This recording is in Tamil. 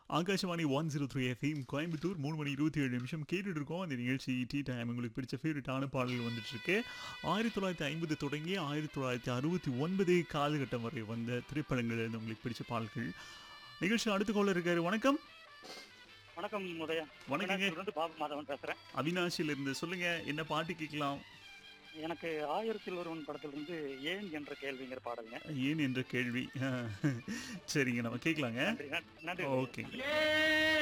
Akashvani one zero three FM Coimbatore மூணு மணி இருபத்தி ஏழு நிமிஷம் கேட்டுட்டு இருக்கோம் அந்த நிகழ்ச்சி டீ டைம் உங்களுக்கு பிடிச்ச ஃபேவரட்டான பாடல்கள் வந்துட்டு இருக்கு ஆயிரத்தி தொள்ளாயிரத்தி ஐம்பது தொடங்கி ஆயிரத்தி தொள்ளாயிரத்தி அறுபத்தி ஒன்பது காலகட்டம் வரை வந்த திரைப்படங்கள் இருந்து உங்களுக்கு பிடிச்ச பாடல்கள் நிகழ்ச்சி அடுத்த கோல இருக்காரு வணக்கம் வணக்கம் உதயா வணக்கங்க. இருந்து பாபு மாதவன் பேசுறேன் அவினாஷில இருந்து சொல்லுங்க என்ன பாட்டு கேட்கலாம் எனக்கு ஆயிரத்தில் ஒருவன் படத்திலிருந்து ஏன் என்ற கேள்விங்கிற பாடலுங்க ஏன் என்ற கேள்வி சரிங்க நம்ம கேட்கலாங்க நன்றி நன்றி ஓகே